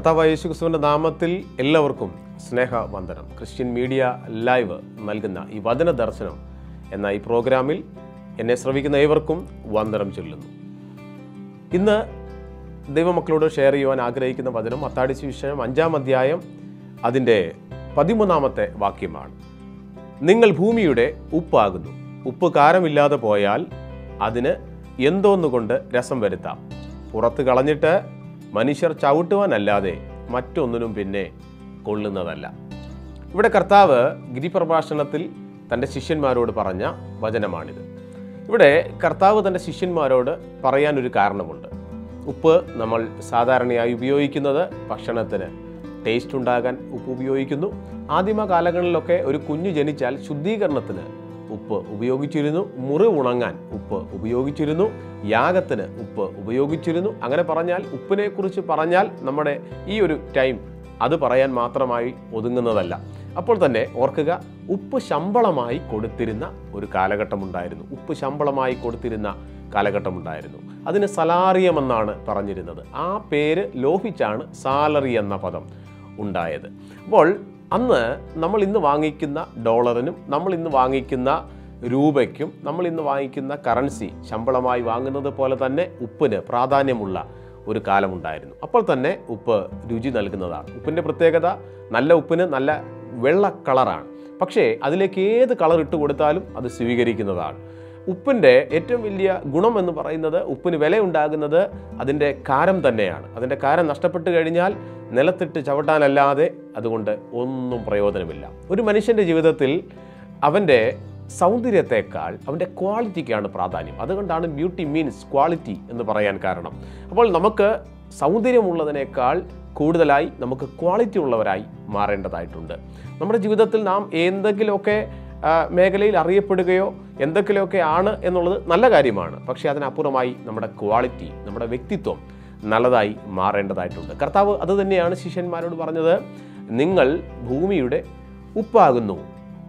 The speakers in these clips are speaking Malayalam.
കർത്താവ് യേശുക്രിസ്തുവിൻ്റെ നാമത്തിൽ എല്ലാവർക്കും സ്നേഹവന്ദനം ക്രിസ്ത്യൻ മീഡിയ ലൈവ് നൽകുന്ന ഈ വചന ദർശനം എന്ന ഈ പ്രോഗ്രാമിൽ എന്നെ ശ്രവിക്കുന്ന ഏവർക്കും വന്ദനം ചൊല്ലുന്നു ഇന്ന് ദൈവമക്കളോട് ഷെയർ ചെയ്യുവാൻ ആഗ്രഹിക്കുന്ന വചനം അത്താടി സുവിശേഷം അഞ്ചാം അധ്യായം അതിൻ്റെ പതിമൂന്നാമത്തെ വാക്യമാണ് നിങ്ങൾ ഭൂമിയുടെ ഉപ്പാകുന്നു ഉപ്പ് കാരമില്ലാതെ പോയാൽ അതിന് എന്തോന്നുകൊണ്ട് രസം വരുത്താം പുറത്ത് കളഞ്ഞിട്ട് മനുഷ്യർ ചവിട്ടുവാനല്ലാതെ മറ്റൊന്നിനും പിന്നെ കൊള്ളുന്നതല്ല ഇവിടെ കർത്താവ് ഗിരിപ്രഭാഷണത്തിൽ തൻ്റെ ശിഷ്യന്മാരോട് പറഞ്ഞ വചനമാണിത് ഇവിടെ കർത്താവ് തൻ്റെ ശിഷ്യന്മാരോട് പറയാനൊരു കാരണമുണ്ട് ഉപ്പ് നമ്മൾ സാധാരണയായി ഉപയോഗിക്കുന്നത് ഭക്ഷണത്തിന് ടേസ്റ്റ് ഉണ്ടാകാൻ ഉപ്പ് ഉപയോഗിക്കുന്നു ആദിമ കാലങ്ങളിലൊക്കെ ഒരു കുഞ്ഞു ജനിച്ചാൽ ശുദ്ധീകരണത്തിന് ഉപ്പ് ഉപയോഗിച്ചിരുന്നു മുറിവ് ഉണങ്ങാൻ ഉപ്പ് ഉപയോഗിച്ചിരുന്നു യാഗത്തിന് ഉപ്പ് ഉപയോഗിച്ചിരുന്നു അങ്ങനെ പറഞ്ഞാൽ ഉപ്പിനെ കുറിച്ച് പറഞ്ഞാൽ നമ്മുടെ ഈ ഒരു ടൈം അത് പറയാൻ മാത്രമായി ഒതുങ്ങുന്നതല്ല അപ്പോൾ തന്നെ ഓർക്കുക ഉപ്പ് ശമ്പളമായി കൊടുത്തിരുന്ന ഒരു കാലഘട്ടമുണ്ടായിരുന്നു ഉപ്പ് ശമ്പളമായി കൊടുത്തിരുന്ന കാലഘട്ടമുണ്ടായിരുന്നു അതിന് സലാറിയം എന്നാണ് പറഞ്ഞിരുന്നത് ആ പേര് ലോഹിച്ചാണ് സാലറി എന്ന പദം ഉണ്ടായത് അപ്പോൾ അന്ന് നമ്മൾ ഇന്ന് വാങ്ങിക്കുന്ന ഡോളറിനും നമ്മൾ ഇന്ന് വാങ്ങിക്കുന്ന രൂപയ്ക്കും നമ്മൾ ഇന്ന് വാങ്ങിക്കുന്ന കറൻസി ശമ്പളമായി വാങ്ങുന്നത് പോലെ തന്നെ ഉപ്പിന് പ്രാധാന്യമുള്ള ഒരു കാലമുണ്ടായിരുന്നു അപ്പോൾ തന്നെ ഉപ്പ് രുചി നൽകുന്നതാണ് ഉപ്പിൻ്റെ പ്രത്യേകത നല്ല ഉപ്പിന് നല്ല വെള്ള കളറാണ് പക്ഷേ അതിലേക്ക് ഏത് കളർ ഇട്ട് കൊടുത്താലും അത് സ്വീകരിക്കുന്നതാണ് ഉപ്പിൻ്റെ ഏറ്റവും വലിയ ഗുണം എന്ന് പറയുന്നത് ഉപ്പിന് വില ഉണ്ടാകുന്നത് അതിൻ്റെ കാരം തന്നെയാണ് അതിൻ്റെ കാരം നഷ്ടപ്പെട്ട് കഴിഞ്ഞാൽ നിലത്തിട്ട് ചവിട്ടാനല്ലാതെ അതുകൊണ്ട് ഒന്നും പ്രയോജനമില്ല ഒരു മനുഷ്യൻ്റെ ജീവിതത്തിൽ അവൻ്റെ സൗന്ദര്യത്തെക്കാൾ അവൻ്റെ ക്വാളിറ്റിക്കാണ് പ്രാധാന്യം അതുകൊണ്ടാണ് ബ്യൂട്ടി മീൻസ് ക്വാളിറ്റി എന്ന് പറയാൻ കാരണം അപ്പോൾ നമുക്ക് സൗന്ദര്യമുള്ളതിനേക്കാൾ കൂടുതലായി നമുക്ക് ക്വാളിറ്റി ഉള്ളവരായി മാറേണ്ടതായിട്ടുണ്ട് നമ്മുടെ ജീവിതത്തിൽ നാം എന്തെങ്കിലുമൊക്കെ ആ, മേഖലയിൽ അറിയപ്പെടുകയോ എന്തൊക്കെയൊക്കെ ആണ് എന്നുള്ളത് നല്ല കാര്യമാണ് പക്ഷേ അതിനപ്പുറമായി നമ്മുടെ ക്വാളിറ്റി നമ്മുടെ വ്യക്തിത്വം നല്ലതായി മാറേണ്ടതായിട്ടുണ്ട് കർത്താവ് അത് തന്നെയാണ് ശിഷ്യന്മാരോട് പറഞ്ഞത് നിങ്ങൾ ഭൂമിയുടെ ഉപ്പാകുന്നു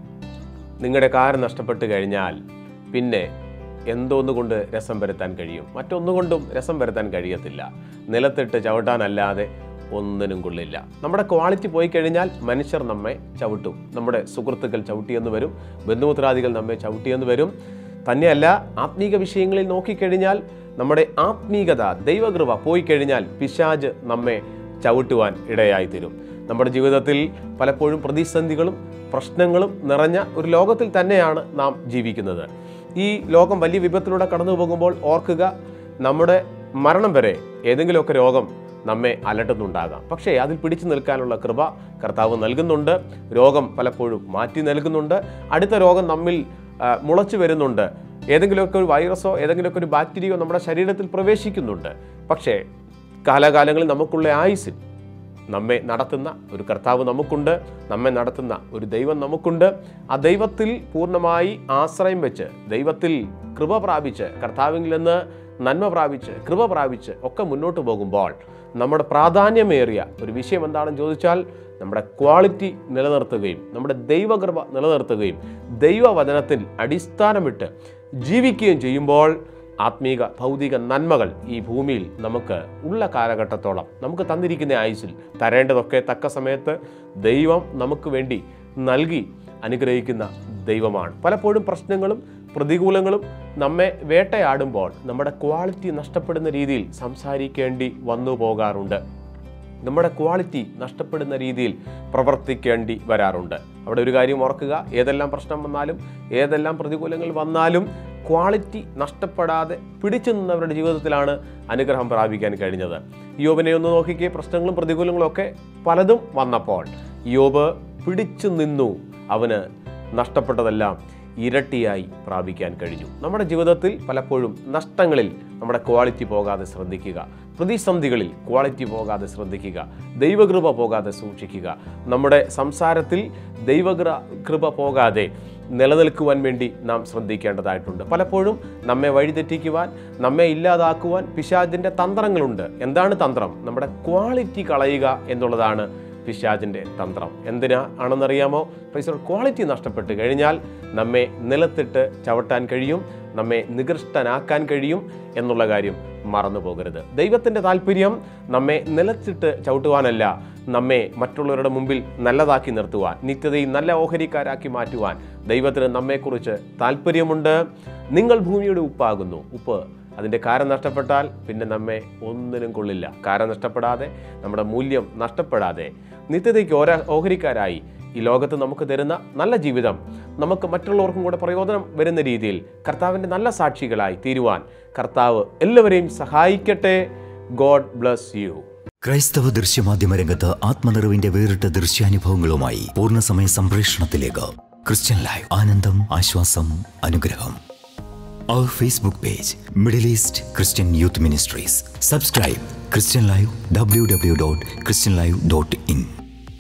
നിങ്ങളുടെ കാര് നഷ്ടപ്പെട്ട് കഴിഞ്ഞാൽ പിന്നെ എന്തോന്നുകൊണ്ട് രസം വരുത്താൻ കഴിയും മറ്റൊന്നുകൊണ്ടും രസം വരുത്താൻ കഴിയത്തില്ല നിലത്തിട്ട് ചവിട്ടാനല്ലാതെ ഒന്നിനും കൊള്ളില്ല നമ്മുടെ ക്വാളിറ്റി പോയി കഴിഞ്ഞാൽ മനുഷ്യർ നമ്മെ ചവിട്ടും നമ്മുടെ സുഹൃത്തുക്കൾ ചവിട്ടിയെന്ന് വരും ബന്ധുമിത്രാദികൾ നമ്മെ ചവിട്ടിയെന്ന് വരും തന്നെയല്ല ആത്മീക വിഷയങ്ങളിൽ നോക്കിക്കഴിഞ്ഞാൽ നമ്മുടെ ആത്മീകത ദൈവകൃപ പോയി കഴിഞ്ഞാൽ പിശാജ് നമ്മെ ചവിട്ടുവാൻ ഇടയായി തീരും നമ്മുടെ ജീവിതത്തിൽ പലപ്പോഴും പ്രതിസന്ധികളും പ്രശ്നങ്ങളും നിറഞ്ഞ ഒരു ലോകത്തിൽ തന്നെയാണ് നാം ജീവിക്കുന്നത് ഈ ലോകം വലിയ വിപത്തിലൂടെ കടന്നു പോകുമ്പോൾ ഓർക്കുക നമ്മുടെ മരണം വരെ ഏതെങ്കിലുമൊക്കെ രോഗം നമ്മെ അലട്ടുന്നുണ്ടാകാം പക്ഷേ അതിൽ പിടിച്ചു നിൽക്കാനുള്ള കൃപ കർത്താവ് നൽകുന്നുണ്ട് രോഗം പലപ്പോഴും മാറ്റി നൽകുന്നുണ്ട് അടുത്ത രോഗം നമ്മിൽ ആ, മുളച്ചു വരുന്നുണ്ട് ഏതെങ്കിലുമൊക്കെ ഒരു വൈറസോ ഏതെങ്കിലുമൊക്കെ ഒരു ബാക്ടീരിയയോ നമ്മുടെ ശരീരത്തിൽ പ്രവേശിക്കുന്നുണ്ട് പക്ഷേ കാലാകാലങ്ങളിൽ നമുക്കുള്ള ആയുസിൽ നമ്മെ നടത്തുന്ന ഒരു കർത്താവ് നമുക്കുണ്ട് നമ്മെ നടത്തുന്ന ഒരു ദൈവം നമുക്കുണ്ട് ആ ദൈവത്തിൽ പൂർണ്ണമായി ആശ്രയം വെച്ച് ദൈവത്തിൽ കൃപ പ്രാപിച്ച് കർത്താവിൽ നിന്ന് നന്മ പ്രാപിച്ച് കൃപ പ്രാപിച്ച് ഒക്കെ മുന്നോട്ട് പോകുമ്പോൾ നമ്മുടെ പ്രാധാന്യമേറിയ ഒരു വിഷയം എന്താണെന്ന് ചോദിച്ചാൽ നമ്മുടെ ക്വാളിറ്റി നിലനിർത്തുകയും നമ്മുടെ ദൈവകൃപ നിലനിർത്തുകയും ദൈവവചനത്തിൽ അടിസ്ഥാനമിട്ട് ജീവിക്കുകയും ചെയ്യുമ്പോൾ ആത്മീക ഭൗതിക നന്മകൾ ഈ ഭൂമിയിൽ നമുക്ക് ഉള്ള കാലഘട്ടത്തോളം നമുക്ക് തന്നിരിക്കുന്ന ആയുസിൽ തരേണ്ടതൊക്കെ തക്ക സമയത്ത് ദൈവം നമുക്ക് വേണ്ടി നൽകി അനുഗ്രഹിക്കുന്ന ദൈവമാണ് പലപ്പോഴും പ്രശ്നങ്ങളും പ്രതികൂലങ്ങളും നമ്മെ വേട്ടയാടുമ്പോൾ നമ്മുടെ ക്വാളിറ്റി നഷ്ടപ്പെടുന്ന രീതിയിൽ സംസാരിക്കേണ്ടി വന്നു പോകാറുണ്ട് നമ്മുടെ ക്വാളിറ്റി നഷ്ടപ്പെടുന്ന രീതിയിൽ പ്രവർത്തിക്കേണ്ടി വരാറുണ്ട് അവിടെ ഒരു കാര്യം ഓർക്കുക ഏതെല്ലാം പ്രശ്നം വന്നാലും ഏതെല്ലാം പ്രതികൂലങ്ങൾ വന്നാലും ക്വാളിറ്റി നഷ്ടപ്പെടാതെ പിടിച്ചു നിന്നവരുടെ ജീവിതത്തിലാണ് അനുഗ്രഹം പ്രാപിക്കാൻ കഴിഞ്ഞത് യോബിനെ ഒന്ന് നോക്കിക്കേ പ്രശ്നങ്ങളും പ്രതികൂലങ്ങളും ഒക്കെ പലതും വന്നപ്പോൾ യോബ് പിടിച്ചു നിന്നു അവന് നഷ്ടപ്പെട്ടതെല്ലാം ഇരട്ടിയായി പ്രാപിക്കാൻ കഴിഞ്ഞു നമ്മുടെ ജീവിതത്തിൽ പലപ്പോഴും നഷ്ടങ്ങളിൽ നമ്മുടെ ക്വാളിറ്റി പോകാതെ ശ്രദ്ധിക്കുക പ്രതിസന്ധികളിൽ ക്വാളിറ്റി പോകാതെ ശ്രദ്ധിക്കുക ദൈവകൃപ പോകാതെ സൂക്ഷിക്കുക നമ്മുടെ സംസാരത്തിൽ ദൈവകൃ കൃപ പോകാതെ നിലനിൽക്കുവാൻ വേണ്ടി നാം ശ്രദ്ധിക്കേണ്ടതായിട്ടുണ്ട് പലപ്പോഴും നമ്മെ വഴിതെറ്റിക്കുവാൻ നമ്മെ ഇല്ലാതാക്കുവാൻ പിശാചിൻ്റെ തന്ത്രങ്ങളുണ്ട് എന്താണ് തന്ത്രം നമ്മുടെ ക്വാളിറ്റി കളയുക എന്നുള്ളതാണ് പിശാചിൻ്റെ തന്ത്രം എന്തിനാ ആണെന്നറിയാമോ പൈസ ക്വാളിറ്റി നഷ്ടപ്പെട്ട് കഴിഞ്ഞാൽ നമ്മെ നിലത്തിട്ട് ചവിട്ടാൻ കഴിയും നമ്മെ നികൃഷ്ടനാക്കാൻ കഴിയും എന്നുള്ള കാര്യം മറന്നു പോകരുത് ദൈവത്തിൻ്റെ താല്പര്യം നമ്മെ നിലച്ചിട്ട് ചവിട്ടുവാനല്ല നമ്മെ മറ്റുള്ളവരുടെ മുമ്പിൽ നല്ലതാക്കി നിർത്തുവാൻ നിത്യതയും നല്ല ഓഹരിക്കാരാക്കി മാറ്റുവാൻ ദൈവത്തിന് നമ്മെക്കുറിച്ച് താല്പര്യമുണ്ട് നിങ്ങൾ ഭൂമിയുടെ ഉപ്പാകുന്നു ഉപ്പ് അതിൻ്റെ കാരം നഷ്ടപ്പെട്ടാൽ പിന്നെ നമ്മെ ഒന്നിനും കൊള്ളില്ല കാരം നഷ്ടപ്പെടാതെ നമ്മുടെ മൂല്യം നഷ്ടപ്പെടാതെ നിത്യതയ്ക്ക് ഓരോ ഓഹരിക്കാരായി ഈ ലോകത്ത് നമുക്ക് തരുന്ന നല്ല ജീവിതം നമുക്ക് മറ്റുള്ളവർക്കും കൂടെ പ്രയോജനം വരുന്ന രീതിയിൽ കർത്താവിൻ്റെ നല്ല സാക്ഷികളായി തീരുവാൻ കർത്താവ് എല്ലാവരെയും സഹായിക്കട്ടെ ഗോഡ് ബ്ലസ് യു ക്രൈസ്തവ ദൃശ്യമാധ്യമ രംഗത്ത് ആത്മനിറവിന്റെ വേറിട്ട ദൃശ്യാനുഭവങ്ങളുമായി പൂർണ്ണസമയ സംപ്രേഷണത്തിലേക്ക് ക്രിസ്ത്യൻ ലൈവ് ആനന്ദം ആശ്വാസം അനുഗ്രഹം അവർ Facebook page Middle East Christian Youth Ministries subscribe Christian live W W dot Christian live dot in